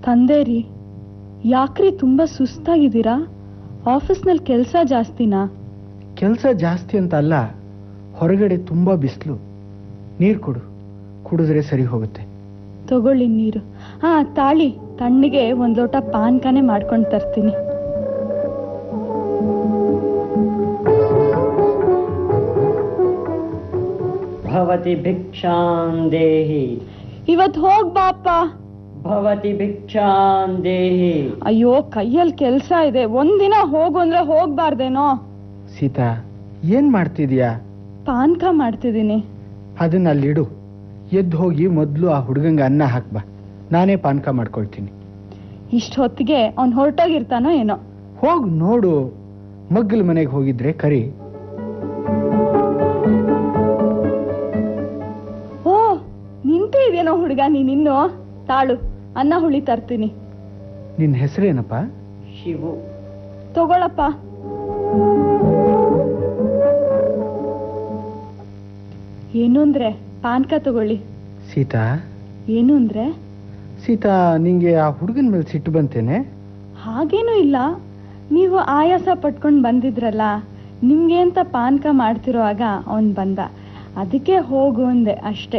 ತಂದೆ ರೀ ಯಾಕ್ರಿ ತುಂಬ ಸುಸ್ತಾಗಿದ್ದೀರಾ ಆಫೀಸ್ನಲ್ಲಿ ಕೆಲಸ ಜಾಸ್ತಿನಾ ಕೆಲಸ ಜಾಸ್ತಿ ಅಂತ ಅಲ್ಲ ಹೊರಗಡೆ ತುಂಬ ಬಿಸಿಲು ನೀರು ಕೊಡು ಕುಡಿದ್ರೆ ಸರಿ ಹೋಗುತ್ತೆ ತಗೊಳ್ಳಿ ನೀರು ಹಾ ತಾಳಿ ತಣ್ಣಗೆ ಒಂದು ಲೋಟ ಪಾನ್ಕನೇ ಮಾಡ್ಕೊಂಡು ತರ್ತೀನಿ ಭವತಿ ಭಿಕ್ಷಾಂ ದೇಹಿ ಇವತ್ತು ಹೋಗ್ ಬಾಪ ಭವತಿ ಭಿಕ್ಷಾಂ ದೇಹಿ ಅಯ್ಯೋ ಕೈಯಲ್ಲಿ ಕೆಲಸ ಇದೆ ಒಂದಿನ ಹೋಗು ಅಂದ್ರೆ ಹೋಗ್ಬಾರ್ದೇನೋ ಸೀತಾ ಏನು ಮಾಡ್ತಿದ್ಯಾ ಪಾನ್ಕ ಮಾಡ್ತಿದ್ದೀನಿ ಅದನ್ನ ಅಲ್ಲಿಡು ಎದ್ದು ಹೋಗಿ ಮೊದಲು ಆ ಹುಡುಗಂಗೆ ಅನ್ನ ಹಾಕ್ಬಾ ನಾನೇ ಪಾನಕ ಮಾಡ್ಕೊಳ್ತೀನಿ ಇಷ್ಟು ಹೊತ್ತಿಗೆ ಅವ್ನು ಹೊರಟೋಗಿರ್ತಾನೋ ಏನೋ ಹೋಗಿ ನೋಡು ಮಗ್ಗಲ ಮನೆಗೆ ಹೋಗಿದ್ರೆ ಕರಿ ಓ ನಿಂತೇ ಇದೆಯೇನೋ ಹುಡುಗ ನೀನಿನ್ನು ತಾಳು ಅನ್ನ ಹುಳಿ ತರ್ತೀನಿ ನಿನ್ನ ಹೆಸರೇನಪ್ಪ ಶಿವು ತಗೊಳಪ್ಪ ಏನು ಅಂದ್ರೆ ಪಾನ್ಕ ತಗೊಳ್ಳಿ ಸೀತಾ ಏನು ಅಂದ್ರೆ ಸೀತಾ ನಿಂಗೆ ಆ ಹುಡುಗನ ಮೇಲೆ ಸಿಟ್ಟು ಬಂತೇನೆ ಹಾಗೇನೂ ಇಲ್ಲ ನೀವು ಆಯಾಸ ಪಟ್ಕೊಂಡು ಬಂದಿದ್ರಲ್ಲ ನಿಮ್ಗೆ ಅಂತ ಪಾನ್ಕ ಮಾಡ್ತಿರುವಾಗ ಅವನ್ ಬಂದ ಅದಕ್ಕೆ ಹೋಗು ಅಂದೆ ಅಷ್ಟೇ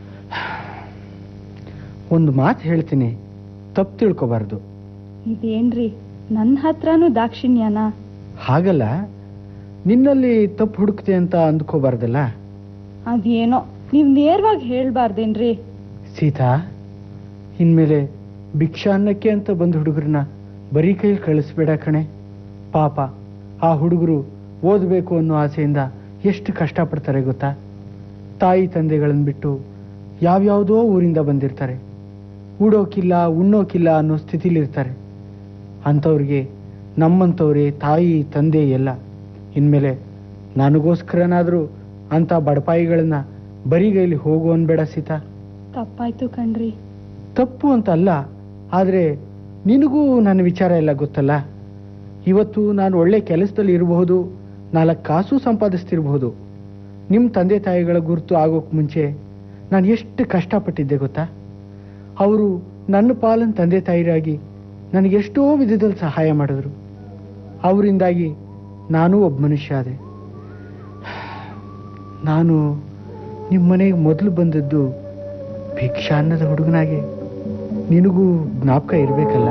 ಒಂದು ಮಾತು ಹೇಳ್ತೀನಿ ತಪ್ಪು ತಿಳ್ಕೊಬಾರ್ದು ಇದೇನ್ರಿ ನನ್ನ ಹತ್ರನೂ ದಾಕ್ಷಿಣ್ಯನಾ ಹಾಗಲ್ಲ ನಿನ್ನಲ್ಲಿ ತಪ್ಪು ಹುಡುಕ್ತೆ ಅಂತ ಅಂದ್ಕೋಬಾರ್ದಲ್ಲ ಅದೇನೋ ನೀವು ನೇರವಾಗಿ ಹೇಳ್ಬಾರ್ದೇನ್ರಿ ಸೀತಾ ಇನ್ಮೇಲೆ ಭಿಕ್ಷಾ ಅನ್ನಕ್ಕೆ ಅಂತ ಬಂದ ಹುಡುಗರನ್ನ ಬರೀ ಕೈಲಿ ಕಳಿಸ್ಬೇಡ ಕಣೆ ಪಾಪ ಆ ಹುಡುಗರು ಓದಬೇಕು ಅನ್ನೋ ಆಸೆಯಿಂದ ಎಷ್ಟು ಕಷ್ಟಪಡ್ತಾರೆ ಗೊತ್ತಾ ತಾಯಿ ತಂದೆಗಳನ್ನು ಬಿಟ್ಟು ಯಾವ್ಯಾವುದೋ ಊರಿಂದ ಬಂದಿರ್ತಾರೆ ಉಡೋಕಿಲ್ಲ ಉಣ್ಣೋಕಿಲ್ಲ ಅನ್ನೋ ಸ್ಥಿತಿಲಿರ್ತಾರೆ ಅಂಥವ್ರಿಗೆ ನಮ್ಮಂಥವ್ರೆ ತಾಯಿ ತಂದೆ ಎಲ್ಲ ಇನ್ಮೇಲೆ ನನಗೋಸ್ಕರನಾದರೂ ಅಂಥ ಬಡಪಾಯಿಗಳನ್ನ ಬರಿಗೈಲಿ ಹೋಗು ಅನ್ಬೇಡ ಸೀತಾ ತಪ್ಪಾಯ್ತು ಕಣ್ರಿ ತಪ್ಪು ಅಂತ ಅಲ್ಲ ಆದರೆ ನಿನಗೂ ನನ್ನ ವಿಚಾರ ಎಲ್ಲ ಗೊತ್ತಲ್ಲ ಇವತ್ತು ನಾನು ಒಳ್ಳೆ ಕೆಲಸದಲ್ಲಿ ಇರಬಹುದು ನಾಲ್ಕು ಕಾಸು ಸಂಪಾದಿಸ್ತಿರಬಹುದು ನಿಮ್ಮ ತಂದೆ ತಾಯಿಗಳ ಗುರುತು ಆಗೋಕ್ಕೆ ಮುಂಚೆ ನಾನು ಎಷ್ಟು ಕಷ್ಟಪಟ್ಟಿದ್ದೆ ಗೊತ್ತಾ ಅವರು ನನ್ನ ಪಾಲನ್ ತಂದೆ ತಾಯಿರಾಗಿ ನನಗೆಷ್ಟೋ ವಿಧದಲ್ಲಿ ಸಹಾಯ ಮಾಡಿದ್ರು ಅವರಿಂದಾಗಿ ನಾನೂ ಒಬ್ಬ ಮನುಷ್ಯ ಆದೆ ನಾನು ನಿಮ್ಮ ಮನೆಗೆ ಮೊದಲು ಬಂದದ್ದು ಭಿಕ್ಷಾ ಅನ್ನದ ಹುಡುಗನಾಗೆ ನಿನಗೂ ಜ್ಞಾಪಕ ಇರಬೇಕಲ್ಲ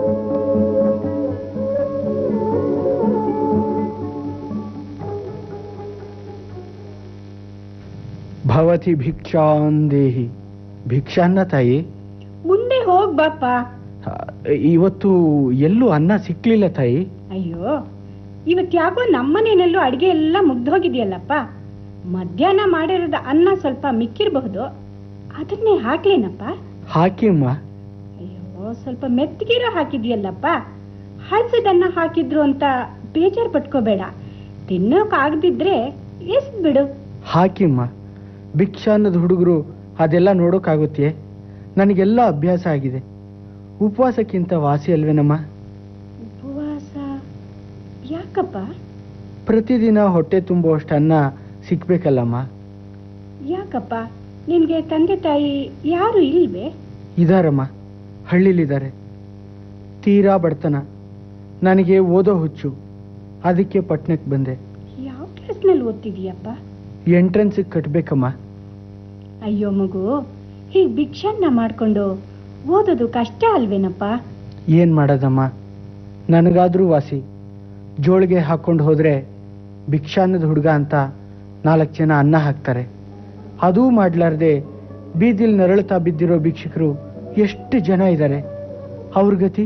ಭವತಿ ಭಿಕ್ಷಾಂದೇಹಿ ಭಿಕ್ಷಾನ್ನ ತಾಯಿ ಮುಂದೆ ಹೋಗ್ ಬಾಪ ಆ, ಇವತ್ತು ಎಲ್ಲೂ ಅನ್ನ ಸಿಕ್ಲಿಲ್ಲ ತಾಯಿ ಅಯ್ಯೋ ಇವತ್ ಯಾಕೋ ನಮ್ಮನೇನಲ್ಲೂ ಅಡಿಗೆ ಎಲ್ಲ ಮುಗ್ದೋಗಿದೆಯಲ್ಲಪ್ಪ ಮಧ್ಯಾಹ್ನ ಮಾಡಿರೋದ ಅನ್ನ ಸ್ವಲ್ಪ ಮಿಕ್ಕಿರಬಹುದು ಅದನ್ನೇ ಹಾಕ್ಲೇನಪ್ಪ ಹಾಕಿ ಅಮ್ಮ ಅಯ್ಯೋ ಸ್ವಲ್ಪ ಮೆತ್ತಗಿರೋ ಹಾಕಿದ್ಯಲ್ಲಪ್ಪ ಹಳ್ಸದನ್ನ ಹಾಕಿದ್ರು ಅಂತ ಬೇಜಾರ್ ಪಟ್ಕೋಬೇಡ ತಿನ್ನೋಕ್ ಆಗದಿದ್ರೆ ಎಸ್ ಬಿಡು ಹಾಕಿ ಅಮ್ಮ ಭಿಕ್ಷಾ ಅನ್ನದ ಹುಡುಗರು ಅದೆಲ್ಲ ನೋಡೋಕ್ಕಾಗುತ್ತೆ ನನಗೆಲ್ಲ ಅಭ್ಯಾಸ ಆಗಿದೆ ಉಪವಾಸಕ್ಕಿಂತ ವಾಸಿ ಅಲ್ವೇನಮ್ಮ ಉಪವಾಸ ಯಾಕಪ್ಪ ಪ್ರತಿದಿನ ಹೊಟ್ಟೆ ತುಂಬುವಷ್ಟು ಅನ್ನ ಸಿಕ್ಬೇಕಲ್ಲಮ್ಮ ಯಾಕಪ್ಪ ನಿನ್ಗೆ ತಂದೆ ತಾಯಿ ಯಾರು ಇಲ್ವೇ ಇದಾರಮ್ಮ ಹಳ್ಳಿಲಿದ್ದಾರೆ ತೀರಾ ಬಡತನ ನನಗೆ ಓದೋ ಹುಚ್ಚು ಅದಕ್ಕೆ ಪಟ್ನಕ್ಕೆ ಬಂದೆ ಯಾವ ಕ್ಲಾಸ್ನಲ್ಲಿ ಓದ್ತಿದೀಯಪ್ಪ ಎಂಟ್ರೆನ್ಸಿಗೆ ಕಟ್ಬೇಕಮ್ಮ ಅಯ್ಯೋ ಮಗು ಹೀಗ್ ಭಿಕ್ಷನ್ನ ಮಾಡ್ಕೊಂಡು ಓದೋದು ಕಷ್ಟ ಅಲ್ವೇನಪ್ಪ ಏನು ಮಾಡೋದಮ್ಮ ನನಗಾದ್ರೂ ವಾಸಿ ಜೋಳಿಗೆ ಹಾಕ್ಕೊಂಡು ಹೋದರೆ ಭಿಕ್ಷಾನ್ನದ ಹುಡುಗ ಅಂತ ನಾಲ್ಕು ಜನ ಅನ್ನ ಹಾಕ್ತಾರೆ ಅದೂ ಮಾಡ್ಲಾರ್ದೆ ಬೀದಿಲ್ ನರಳುತ್ತಾ ಬಿದ್ದಿರೋ ಭಿಕ್ಷುಕರು ಎಷ್ಟು ಜನ ಇದ್ದಾರೆ ಅವ್ರ ಗತಿ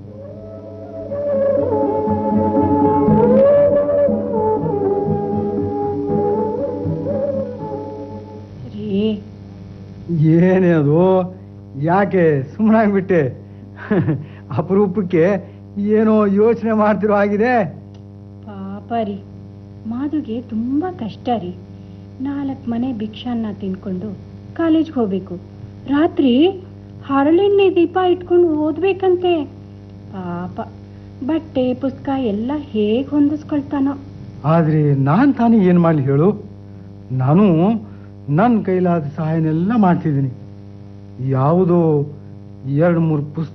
ರೀ ಏನೇ ಅದು ಯಾಕೆ ಸುಮ್ಮನಾಗ್ಬಿಟ್ಟೆ ಅಪರೂಪಕ್ಕೆ ಏನೋ ಯೋಚನೆ ಮಾಡ್ತಿರೋ ಆಗಿದೆ ಪಾಪ ರೀ ಮಾಧುಗೆ ತುಂಬಾ ಕಷ್ಟ ರೀ ನಾಲ್ಕು ಮನೆ ಭಿಕ್ಷಾನ್ನ ತಿನ್ಕೊಂಡು ಕಾಲೇಜ್ಗೆ ಹೋಗ್ಬೇಕು ರಾತ್ರಿ ಹರಳೆಣ್ಣೆ ದೀಪ ಇಟ್ಕೊಂಡು ಓದ್ಬೇಕಂತೆ ಪಾಪ ಬಟ್ಟೆ ಪುಸ್ತಕ ಎಲ್ಲ ಹೇಗೆ ಹೊಂದಿಸ್ಕೊಳ್ತಾನೋ ಆದರೆ ನಾನು ತಾನೇ ಏನು ಮಾಡಲಿ ಹೇಳು ನಾನು ನನ್ನ ಕೈಲಾದ ಸಹಾಯನೆಲ್ಲ ಮಾಡ್ತಿದ್ದೀನಿ ಯಾವುದೋ ಎರಡು ಮೂರು ಪುಸ್ತಕ